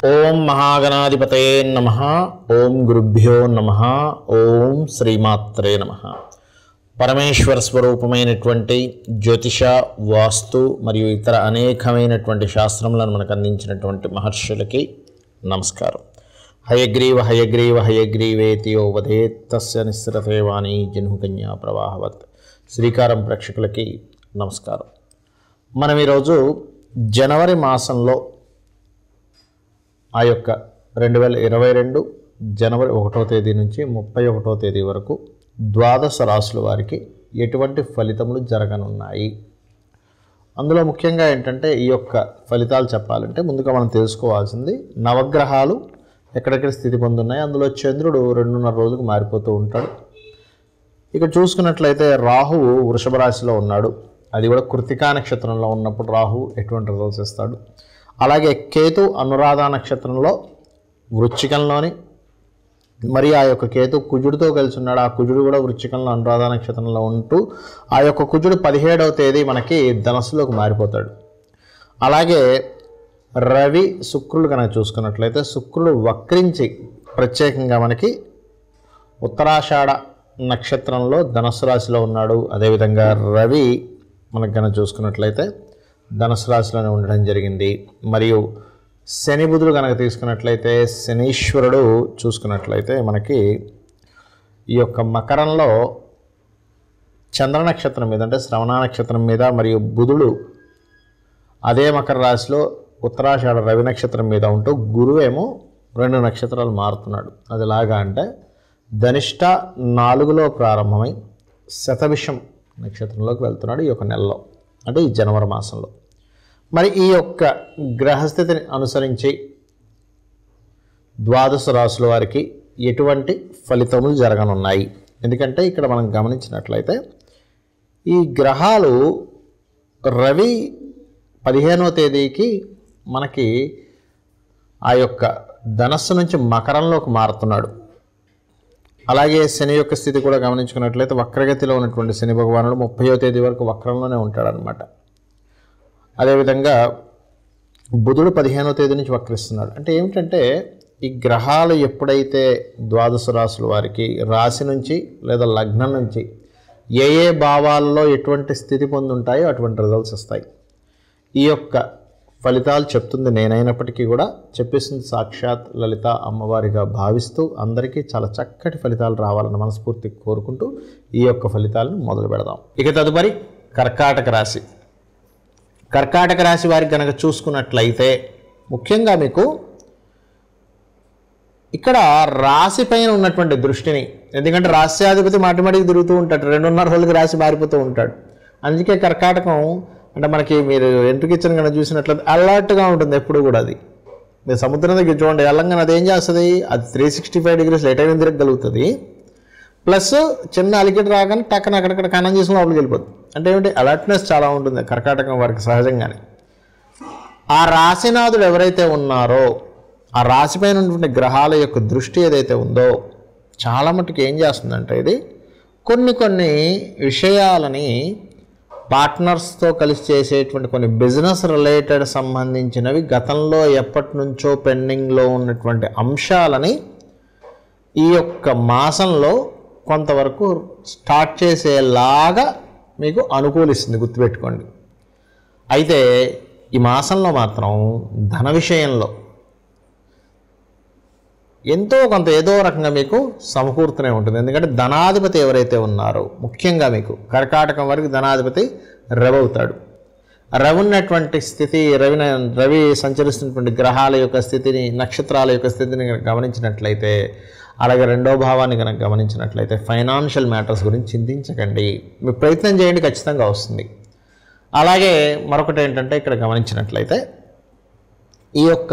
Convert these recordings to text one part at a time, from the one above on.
ఓం మహాగణాధిపతయే నమ ఓం గురుభ్యో నమ ఓం శ్రీమాత్రే నమ పరమేశ్వర స్వరూపమైనటువంటి జ్యోతిష వాస్తు మరియు ఇతర అనేకమైనటువంటి శాస్త్రములను మనకు అందించినటువంటి మహర్షులకి నమస్కారం హయగ్రీవ హయగ్రీవ హయగ్రీవేతియో వధేత్తస్య నిస్సరతేవాణి జన్హుకన్యా ప్రవాహవత్ శ్రీకారం ప్రేక్షకులకి నమస్కారం మనం ఈరోజు జనవరి మాసంలో ఆ యొక్క రెండు వేల ఇరవై రెండు జనవరి ఒకటో తేదీ నుంచి ముప్పై ఒకటో తేదీ వరకు ద్వాదశ రాసుల వారికి ఎటువంటి ఫలితములు జరగనున్నాయి అందులో ముఖ్యంగా ఏంటంటే ఈ యొక్క ఫలితాలు చెప్పాలంటే ముందుగా మనం తెలుసుకోవాల్సింది నవగ్రహాలు ఎక్కడెక్కడ స్థితి పొందున్నాయి అందులో చంద్రుడు రెండున్నర రోజులకు మారిపోతూ ఉంటాడు ఇక్కడ చూసుకున్నట్లయితే రాహువు వృషభ రాశిలో ఉన్నాడు అది కూడా కృతికా నక్షత్రంలో ఉన్నప్పుడు రాహువు ఎటువంటి రిజల్ట్స్ ఇస్తాడు అలాగే కేతు అనురాధ నక్షత్రంలో వృచ్చికంలోని మరి ఆ యొక్క కేతు కుజుడితో కలిసి ఉన్నాడు ఆ కుజుడు కూడా వృచ్చికంలో అనురాధ నక్షత్రంలో ఉంటూ ఆ యొక్క కుజుడు పదిహేడవ తేదీ మనకి ధనస్సులోకి మారిపోతాడు అలాగే రవి శుక్రుడు కనుక చూసుకున్నట్లయితే శుక్రుడు వక్రించి ప్రత్యేకంగా మనకి ఉత్తరాషాఢ నక్షత్రంలో ధనుసు రాశిలో ఉన్నాడు అదేవిధంగా రవి మనకు కనుక చూసుకున్నట్లయితే ధనుసు రాశిలోనే ఉండడం జరిగింది మరియు శని బుధుడు కనుక తీసుకున్నట్లయితే శనీశ్వరుడు చూసుకున్నట్లయితే మనకి ఈ యొక్క మకరంలో చంద్ర నక్షత్రం మీద అంటే శ్రవణ నక్షత్రం మీద మరియు బుధుడు అదే మకర రాశిలో ఉత్తరాషాఢ రవి నక్షత్రం మీద ఉంటూ గురువేమో రెండు నక్షత్రాలు మారుతున్నాడు అది ఎలాగా అంటే ధనిష్ట నాలుగులో ప్రారంభమై శతభిషం నక్షత్రంలోకి వెళ్తున్నాడు ఈ యొక్క నెలలో అంటే ఈ జనవరి మాసంలో మరి ఈ యొక్క గ్రహస్థితిని అనుసరించి ద్వాదశ రాసుల వారికి ఎటువంటి ఫలితములు జరగనున్నాయి ఎందుకంటే ఇక్కడ మనం గమనించినట్లయితే ఈ గ్రహాలు రవి పదిహేనవ తేదీకి మనకి ఆ యొక్క ధనస్సు నుంచి మకరంలోకి మారుతున్నాడు అలాగే శని యొక్క స్థితి కూడా గమనించుకున్నట్లయితే వక్రగతిలో ఉన్నటువంటి శని భగవానుడు ముప్పయో తేదీ వరకు వక్రంలోనే ఉంటాడనమాట అదేవిధంగా బుధుడు పదిహేనో తేదీ నుంచి వక్రిస్తున్నాడు అంటే ఏమిటంటే ఈ గ్రహాలు ఎప్పుడైతే ద్వాదశ రాశుల వారికి రాశి నుంచి లేదా లగ్నం నుంచి ఏ ఏ భావాల్లో ఎటువంటి స్థితి పొంది ఉంటాయో అటువంటి రిజల్ట్స్ వస్తాయి ఈ యొక్క ఫలితాలు చెప్తుంది నేనైనప్పటికీ కూడా చెప్పేసింది సాక్షాత్ లలిత అమ్మవారిగా భావిస్తూ అందరికీ చాలా చక్కటి ఫలితాలు రావాలని మనస్ఫూర్తి కోరుకుంటూ ఈ యొక్క ఫలితాలను మొదలు పెడదాం ఇక తదుపరి కర్కాటక రాశి కర్కాటక రాశి వారికి కనుక చూసుకున్నట్లయితే ముఖ్యంగా మీకు ఇక్కడ రాశి పైన ఉన్నటువంటి దృష్టిని ఎందుకంటే రాశ్యాధిపతి మాటిమాటికి తిరుగుతూ ఉంటాడు రెండున్నర రోజులకి రాశి మారిపోతూ ఉంటాడు అందుకే కర్కాటకం అంటే మనకి మీరు ఎంట్రుకిచ్చిన కనుక చూసినట్లయితే అలర్ట్గా ఉంటుంది ఎప్పుడు కూడా అది మీరు సముద్రం దగ్గర చూడండి వెళ్ళంగానే అది ఏం చేస్తుంది అది three sixty five degrees late అయిన తిరగలుగుతుంది ప్లస్ చిన్న అలికెట్ రాగానే టక్కన అక్కడక్కడ కన్నం చేసిన లోపలికి వెళ్ళిపోతుంది అంటే ఏమిటి అలర్ట్నెస్ చాలా ఉంటుంది కర్కాటకం వారికి సహజంగానే ఆ రాశినాథుడు ఎవరైతే ఉన్నారో ఆ రాశిపైన ఉన్నటువంటి గ్రహాల యొక్క దృష్టి ఏదైతే ఉందో చాలా మటుకు ఏం చేస్తుందంటే ఇది కొన్ని కొన్ని విషయాలని పార్ట్నర్స్తో కలిసి చేసేటువంటి కొన్ని బిజినెస్ రిలేటెడ్ సంబంధించినవి గతంలో ఎప్పటి నుంచో పెండింగ్లో ఉన్నటువంటి అంశాలని ఈ యొక్క మాసంలో కొంతవరకు స్టార్ట్ చేసేలాగా మీకు అనుకూలిస్తుంది గుర్తుపెట్టుకోండి అయితే ఈ మాసంలో మాత్రం ధన విషయంలో ఎంతో కొంత ఏదో రకంగా మీకు సమకూరుతూనే ఉంటుంది ఎందుకంటే ధనాధిపతి ఎవరైతే ఉన్నారో ముఖ్యంగా మీకు కర్కాటకం వరకు ధనాధిపతి రవి అవుతాడు రవి ఉన్నటువంటి స్థితి రవి రవి సంచరిస్తున్నటువంటి గ్రహాల యొక్క స్థితిని నక్షత్రాల యొక్క స్థితిని కనుక గమనించినట్లయితే అలాగే రెండో భావాన్ని కనుక గమనించినట్లయితే ఫైనాన్షియల్ మ్యాటర్స్ గురించి చింతించకండి మీరు ప్రయత్నం చేయండి ఖచ్చితంగా వస్తుంది అలాగే మరొకటి ఏంటంటే ఇక్కడ గమనించినట్లయితే ఈ యొక్క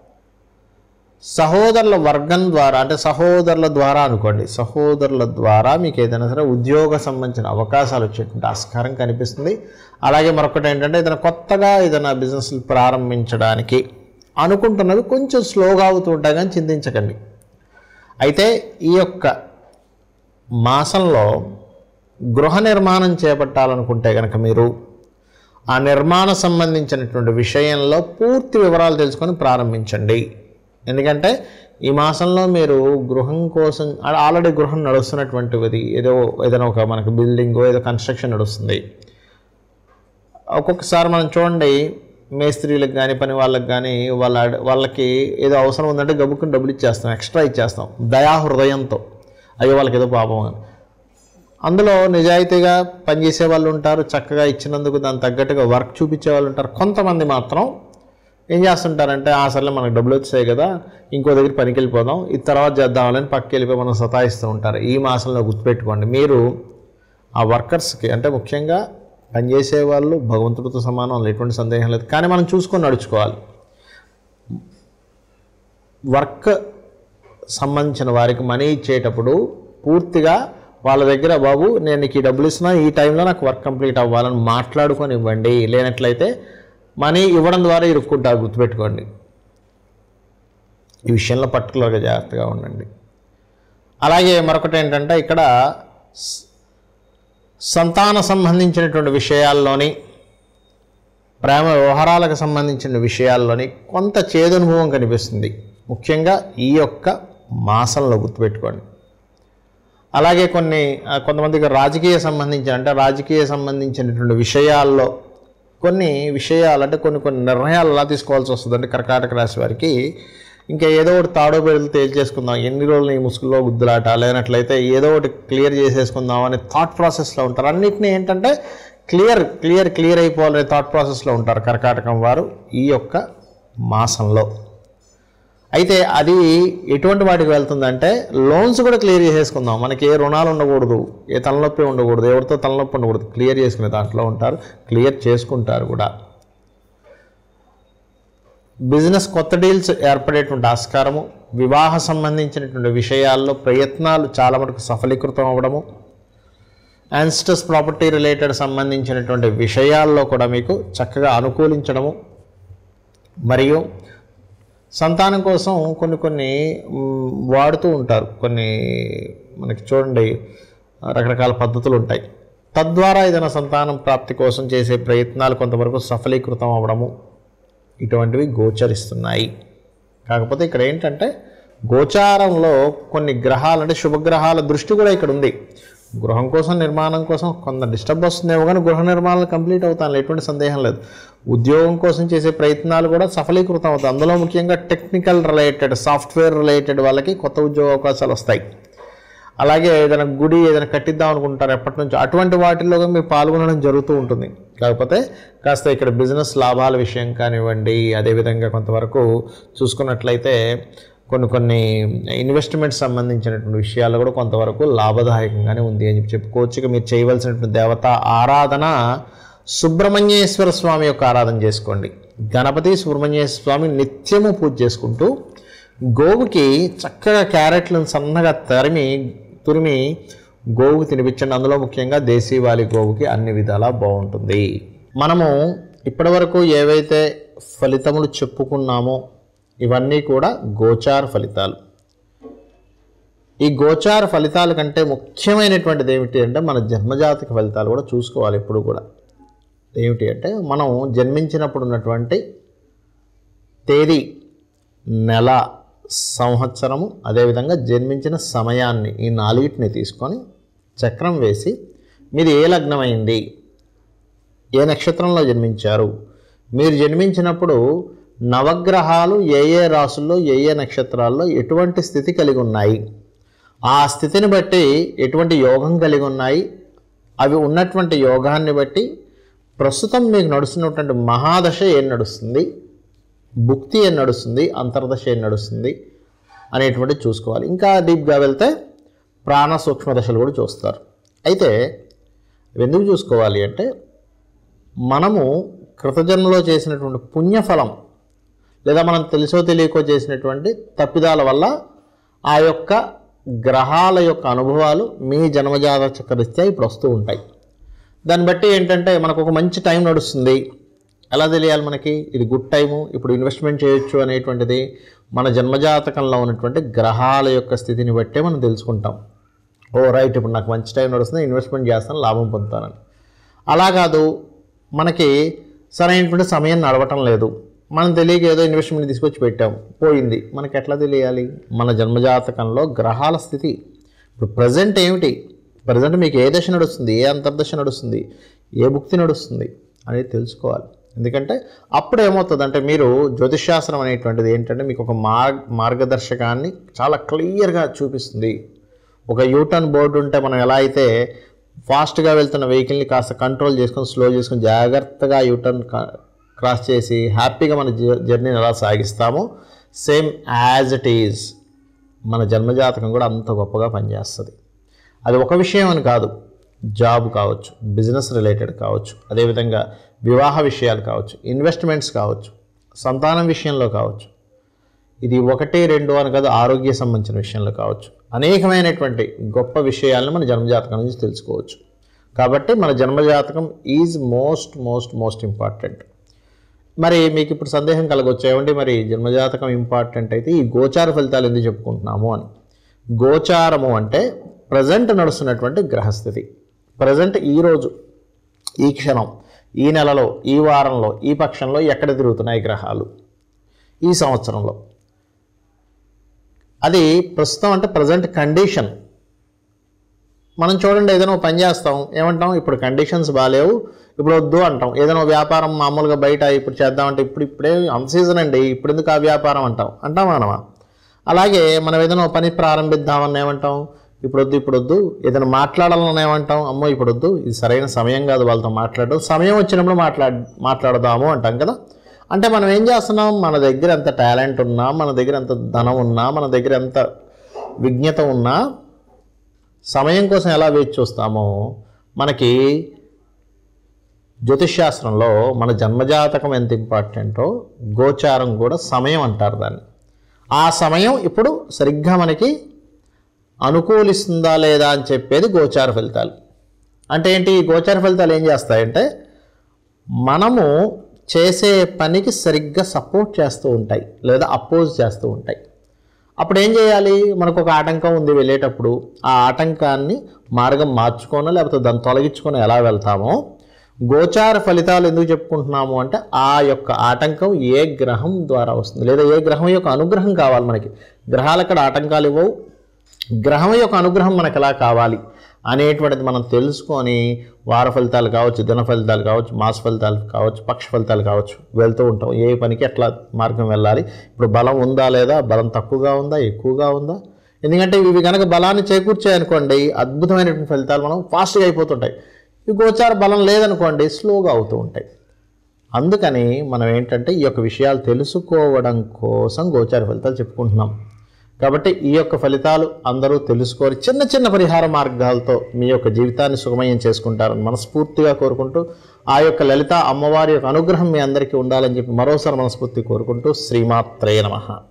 సహోదరుల వర్గం ద్వారా అంటే సహోదరుల ద్వారా అనుకోండి సహోదరుల ద్వారా మీకు ఏదైనా సరే ఉద్యోగ సంబంధించిన అవకాశాలు వచ్చేటువంటి ఆస్కారం కనిపిస్తుంది అలాగే మరొకటి ఏంటంటే ఏదైనా కొత్తగా ఏదైనా బిజినెస్ ప్రారంభించడానికి అనుకుంటున్నవి కొంచెం స్లోగా అవుతూ ఉంటాయి కానీ చింతించకండి అయితే ఈ యొక్క మాసంలో గృహ నిర్మాణం చేపట్టాలనుకుంటే కనుక మీరు ఆ నిర్మాణ సంబంధించినటువంటి విషయంలో పూర్తి వివరాలు తెలుసుకొని ప్రారంభించండి ఎందుకంటే ఈ మాసంలో మీరు గృహం కోసం ఆల్రెడీ గృహం నడుస్తున్నటువంటిది ఏదో ఏదైనా ఒక మనకి బిల్డింగ్ ఏదో కన్స్ట్రక్షన్ నడుస్తుంది ఒక్కొక్కసారి మనం చూడండి మేస్త్రీలకు కానీ పని వాళ్ళకి కానీ వాళ్ళ వాళ్ళకి ఏదో అవసరం ఉందంటే గబుక్కుని డబ్బులు ఇచ్చేస్తాం ఎక్స్ట్రా ఇచ్చేస్తాం దయా హృదయంతో అయ్యో వాళ్ళకి ఏదో పాపం అని అందులో నిజాయితీగా పనిచేసే వాళ్ళు ఉంటారు చక్కగా ఇచ్చినందుకు దానికి తగ్గట్టుగా వర్క్ చూపించే వాళ్ళు ఉంటారు కొంతమంది మాత్రం ఏం చేస్తుంటారంటే ఆ సర్లే మనకు డబ్బులు వచ్చాయి కదా ఇంకో దగ్గర పనికి వెళ్ళిపోదాం ఇది తర్వాత చేద్దామని పక్కకి వెళ్ళిపోయి మనం సతాయిస్తూ ఉంటారు ఈ మాసంలో గుర్తుపెట్టుకోండి మీరు ఆ వర్కర్స్కి అంటే ముఖ్యంగా పనిచేసే వాళ్ళు భగవంతుడితో సమానం అందులో ఎటువంటి సందేహం లేదు కానీ మనం చూసుకొని నడుచుకోవాలి వర్క్ సంబంధించిన వారికి మనీ ఇచ్చేటప్పుడు పూర్తిగా వాళ్ళ దగ్గర బాబు నేను నీకు ఈ డబ్బులు ఇస్తున్నా ఈ టైంలో నాకు వర్క్ కంప్లీట్ అవ్వాలని మాట్లాడుకొని ఇవ్వండి లేనట్లయితే మనీ ఇవ్వడం ద్వారా ఇరుక్కుంటారు గుర్తుపెట్టుకోండి ఈ విషయంలో పర్టికులర్గా జాగ్రత్తగా ఉండండి అలాగే మరొకటి ఏంటంటే ఇక్కడ స- సంతాన సంబంధించినటువంటి విషయాల్లోని ప్రేమ వ్యవహారాలకు సంబంధించిన విషయాల్లోని కొంత చేదనుభవం కనిపిస్తుంది ముఖ్యంగా ఈ యొక్క మాసంలో గుర్తుపెట్టుకోండి అలాగే కొన్ని ఆ, కొంతమందికి రాజకీయ సంబంధించిన అంటే రాజకీయ సంబంధించినటువంటి విషయాల్లో కొన్ని విషయాలు అంటే కొన్ని కొన్ని నిర్ణయాలు ఎలా తీసుకోవాల్సి వస్తుంది అంటే కర్కాటక రాశి వారికి ఇంకా ఏదో ఒకటి తాడో పేరులు తేల్చేసుకుందాం ఎన్ని రోజులు ఈ ముసుగులో గుద్దులాట లేనట్లయితే ఏదో ఒకటి క్లియర్ చేసేసుకుందాం అనే థాట్ ప్రాసెస్లో ఉంటారు అన్నిటినీ ఏంటంటే క్లియర్ క్లియర్ క్లియర్ అయిపోవాలనే థాట్ ప్రాసెస్లో ఉంటారు కర్కాటకం వారు ఈ యొక్క మాసంలో అయితే అది ఎటువంటి వాటికి వెళ్తుందంటే లోన్స్ కూడా క్లియర్ చేసేసుకుందాం మనకి ఏ రుణాలు ఉండకూడదు ఏ తలనొప్పి ఉండకూడదు ఎవరితో తలనొప్పి ఉండకూడదు క్లియర్ చేసుకునే దాంట్లో ఉంటారు క్లియర్ చేసుకుంటారు కూడా బిజినెస్ కొత్త డీల్స్ ఏర్పడేటువంటి ఆస్కారము వివాహ సంబంధించినటువంటి విషయాల్లో ప్రయత్నాలు చాలా మటుకు సఫలీకృతం అవ్వడము యాన్స్టస్ ప్రాపర్టీ రిలేటెడ్ సంబంధించినటువంటి విషయాల్లో కూడా మీకు చక్కగా అనుకూలించడము మరియు సంతానం కోసం కొన్ని కొన్ని మ్, వాడుతూ ఉంటారు కొన్ని మనకి చూడండి రకరకాల పద్ధతులు ఉంటాయి తద్వారా ఏదైనా సంతానం ప్రాప్తి కోసం చేసే ప్రయత్నాలు కొంతవరకు సఫలీకృతం అవ్వడము ఇటువంటివి గోచరిస్తున్నాయి కాకపోతే ఇక్కడ ఏంటంటే గోచారంలో కొన్ని గ్రహాలు అంటే శుభగ్రహాల దృష్టి కూడా ఇక్కడ ఉంది గృహం కోసం నిర్మాణం కోసం కొంత డిస్టర్బ్ వస్తుందేమో కానీ గృహ నిర్మాణాలు కంప్లీట్ అవుతాను ఎటువంటి సందేహం లేదు ఉద్యోగం కోసం చేసే ప్రయత్నాలు కూడా సఫలీకృతం అవుతాయి అందులో ముఖ్యంగా టెక్నికల్ రిలేటెడ్ సాఫ్ట్వేర్ రిలేటెడ్ వాళ్ళకి కొత్త ఉద్యోగ అవకాశాలు వస్తాయి అలాగే ఏదైనా గుడి ఏదైనా కట్టిద్దాం అనుకుంటారు ఎప్పటి నుంచి అటువంటి వాటిల్లో మీరు పాల్గొనడం జరుగుతూ ఉంటుంది కాకపోతే కాస్త ఇక్కడ బిజినెస్ లాభాల విషయం కానివ్వండి అదేవిధంగా కొంతవరకు చూసుకున్నట్లయితే కొన్ని కొన్ని ఇన్వెస్ట్మెంట్ సంబంధించినటువంటి విషయాలు కూడా కొంతవరకు లాభదాయకంగానే ఉంది అని చెప్పి చెప్పుకోవచ్చు ఇక మీరు చేయవలసినటువంటి దేవత ఆరాధన సుబ్రహ్మణ్యేశ్వర స్వామి యొక్క ఆరాధన చేసుకోండి గణపతి సుబ్రహ్మణ్యేశ్వర స్వామి నిత్యము పూజ చేసుకుంటూ గోవుకి చక్కగా క్యారెట్లను సన్నగా తరిమి తురిమి గోవుకి తినిపించండి అందులో ముఖ్యంగా దేశీవాలి గోవుకి అన్ని విధాలా బాగుంటుంది మనము ఇప్పటివరకు ఏవైతే ఫలితములు చెప్పుకున్నామో ఇవన్నీ కూడా గోచార ఫలితాలు ఈ గోచార ఫలితాల కంటే ముఖ్యమైనటువంటిది ఏమిటి అంటే మన జన్మజాతక ఫలితాలు కూడా చూసుకోవాలి ఎప్పుడు కూడా ఏమిటి అంటే మనం జన్మించినప్పుడు ఉన్నటువంటి తేదీ నెల సంవత్సరము అదేవిధంగా జన్మించిన సమయాన్ని ఈ నాలుగిటిని తీసుకొని చక్రం వేసి మీరు ఏ లగ్నమైంది ఏ నక్షత్రంలో జన్మించారు మీరు జన్మించినప్పుడు నవగ్రహాలు ఏ ఏ రాసుల్లో ఏ ఏ నక్షత్రాల్లో ఎటువంటి స్థితి కలిగి ఉన్నాయి ఆ స్థితిని బట్టి ఎటువంటి యోగం కలిగి ఉన్నాయి అవి ఉన్నటువంటి యోగాన్ని బట్టి ప్రస్తుతం మీకు నడుస్తున్నటువంటి మహాదశ ఏం నడుస్తుంది భుక్తి ఏం నడుస్తుంది అంతర్దశ ఏం నడుస్తుంది అనేటువంటి చూసుకోవాలి ఇంకా డీప్గా వెళ్తే ప్రాణ సూక్ష్మ దశలు కూడా చూస్తారు అయితే ఇవి ఎందుకు చూసుకోవాలి అంటే మనము కృతజన్మలో చేసినటువంటి పుణ్యఫలం లేదా మనం తెలుసో తెలియకో చేసినటువంటి తప్పిదాల వల్ల ఆ యొక్క గ్రహాల యొక్క అనుభవాలు మీ జన్మజాత చక్రరీత్యా ఇప్పుడు వస్తూ ఉంటాయి దాన్ని బట్టి ఏంటంటే మనకు ఒక మంచి టైం నడుస్తుంది ఎలా తెలియాలి మనకి ఇది గుడ్ టైము ఇప్పుడు ఇన్వెస్ట్మెంట్ చేయొచ్చు అనేటువంటిది మన జన్మజాతకంలో ఉన్నటువంటి గ్రహాల యొక్క స్థితిని బట్టే మనం తెలుసుకుంటాం ఓ రైట్ ఇప్పుడు నాకు మంచి టైం నడుస్తుంది ఇన్వెస్ట్మెంట్ చేస్తాను లాభం పొందుతానని అలా కాదు మనకి సరైనటువంటి సమయం నడవటం లేదు మనం తెలియక ఏదో ఇన్వెస్ట్మెంట్ తీసుకొచ్చి పెట్టాం పోయింది మనకి ఎట్లా తెలియాలి మన జన్మజాతకంలో గ్రహాల స్థితి ఇప్పుడు ప్రజెంట్ ఏమిటి ప్రజెంట్ మీకు ఏ దశ నడుస్తుంది ఏ అంతర్దశ నడుస్తుంది ఏ భుక్తి నడుస్తుంది అనేది తెలుసుకోవాలి ఎందుకంటే అప్పుడు ఏమవుతుంది అంటే మీరు జ్యోతిష్శాస్త్రం అనేటువంటిది ఏంటంటే మీకు ఒక మార్గ మార్గదర్శకాన్ని చాలా క్లియర్గా చూపిస్తుంది ఒక యూటర్న్ బోర్డు ఉంటే మనం ఎలా అయితే ఫాస్ట్గా వెళ్తున్న వెహికల్ని కాస్త కంట్రోల్ చేసుకొని స్లో చేసుకొని జాగ్రత్తగా యూటర్న్ క్రాస్ చేసి హ్యాపీగా మన జ- జర్నీని ఎలా సాగిస్తామో సేమ్ యాజ్ ఇట్ ఈజ్ మన జన్మజాతకం కూడా అంత గొప్పగా పనిచేస్తుంది అది ఒక విషయం అని కాదు జాబ్ కావచ్చు బిజినెస్ రిలేటెడ్ కావచ్చు అదేవిధంగా వివాహ విషయాలు కావచ్చు ఇన్వెస్ట్మెంట్స్ కావచ్చు సంతానం విషయంలో కావచ్చు ఇది ఒకటి రెండు అని కాదు ఆరోగ్య సంబంధించిన విషయంలో కావచ్చు అనేకమైనటువంటి గొప్ప విషయాలను మన జన్మజాతకం నుంచి తెలుసుకోవచ్చు కాబట్టి మన జన్మజాతకం is most most most important మరి మీకు ఇప్పుడు సందేహం కలగొచ్చు ఏమండి మరి జన్మజాతకం ఇంపార్టెంట్ అయితే ఈ గోచార ఫలితాలు ఎందుకు చెప్పుకుంటున్నాము అని గోచారము అంటే ప్రజెంట్ నడుస్తున్నటువంటి గ్రహస్థితి ప్రజెంట్ ఈరోజు ఈ క్షణం ఈ నెలలో ఈ వారంలో ఈ పక్షంలో ఎక్కడ తిరుగుతున్నాయి గ్రహాలు ఈ సంవత్సరంలో అది ప్రస్తుతం అంటే ప్రజెంట్ కండిషన్ మనం చూడండి ఏదైనా ఒక పని చేస్తాం ఏమంటాం ఇప్పుడు కండిషన్స్ బాగాలేవు ఇప్పుడు వద్దు అంటాం ఏదైనా ఒక వ్యాపారం మామూలుగా బయట ఇప్పుడు చేద్దామంటే ఇప్పుడు ఇప్పుడే అన్ సీజన్ అండి ఇప్పుడు ఎందుకు ఆ వ్యాపారం అంటాం అంటాం మనమా అలాగే మనం ఏదైనా ఒక పని ప్రారంభిద్దామని ఏమంటాం ఇప్పుడు వద్దు ఇప్పుడు వద్దు ఏదైనా మాట్లాడాలని ఏమంటాం అమ్మో ఇప్పుడు వద్దు ఇది సరైన సమయం కాదు వాళ్ళతో మాట్లాడడం సమయం వచ్చినప్పుడు మాట్లాడ మాట్లాడదాము అంటాం కదా అంటే మనం ఏం చేస్తున్నాం మన దగ్గర ఎంత టాలెంట్ ఉన్నా మన దగ్గర ఎంత ధనం ఉన్నా మన దగ్గర ఎంత విజ్ఞత ఉన్నా సమయం కోసం ఎలా వేచి చూస్తామో మనకి జ్యోతిష్శాస్త్రంలో మన జన్మజాతకం ఎంత ఇంపార్టెంటో గోచారం కూడా సమయం అంటారు దాన్ని ఆ సమయం ఇప్పుడు సరిగ్గా మనకి అనుకూలిస్తుందా లేదా అని చెప్పేది గోచార ఫలితాలు అంటే ఏంటి ఈ గోచార ఫలితాలు ఏం చేస్తాయంటే మనము చేసే పనికి సరిగ్గా సపోర్ట్ చేస్తూ ఉంటాయి లేదా అపోజ్ చేస్తూ ఉంటాయి అప్పుడు ఏం చేయాలి మనకు ఒక ఆటంకం ఉంది వెళ్ళేటప్పుడు ఆ ఆటంకాన్ని మార్గం మార్చుకోనో లేకపోతే దాన్ని తొలగించుకొని ఎలా వెళ్తామో గోచార ఫలితాలు ఎందుకు చెప్పుకుంటున్నాము అంటే ఆ యొక్క ఆటంకం ఏ గ్రహం ద్వారా వస్తుంది లేదా ఏ గ్రహం యొక్క అనుగ్రహం కావాలి మనకి గ్రహాలు అక్కడ ఆటంకాలు ఇవ్వవు గ్రహం యొక్క అనుగ్రహం మనకు ఎలా కావాలి అనేటువంటిది మనం తెలుసుకొని వార ఫలితాలు కావచ్చు దిన ఫలితాలు కావచ్చు మాస ఫలితాలు కావచ్చు పక్ష ఫలితాలు కావచ్చు వెళ్తూ ఉంటాం ఏ పనికి ఎట్లా మార్గం వెళ్ళాలి ఇప్పుడు బలం ఉందా లేదా బలం తక్కువగా ఉందా ఎక్కువగా ఉందా ఎందుకంటే ఇవి కనుక బలాన్ని చేకూర్చాయనుకోండి అద్భుతమైనటువంటి ఫలితాలు మనం ఫాస్ట్గా అయిపోతుంటాయి ఈ గోచార బలం లేదనుకోండి స్లోగా అవుతూ ఉంటాయి అందుకని మనం ఏంటంటే ఈ యొక్క విషయాలు తెలుసుకోవడం కోసం గోచార ఫలితాలు చెప్పుకుంటున్నాం కాబట్టి ఈ యొక్క ఫలితాలు అందరూ తెలుసుకొని చిన్న చిన్న పరిహార మార్గాలతో మీ యొక్క జీవితాన్ని సుగమయం చేసుకుంటారని మనస్ఫూర్తిగా కోరుకుంటూ ఆ యొక్క లలిత అమ్మవారి యొక్క అనుగ్రహం మీ అందరికీ ఉండాలని చెప్పి మరోసారి మనస్ఫూర్తి కోరుకుంటూ శ్రీమాత్రేయ నమః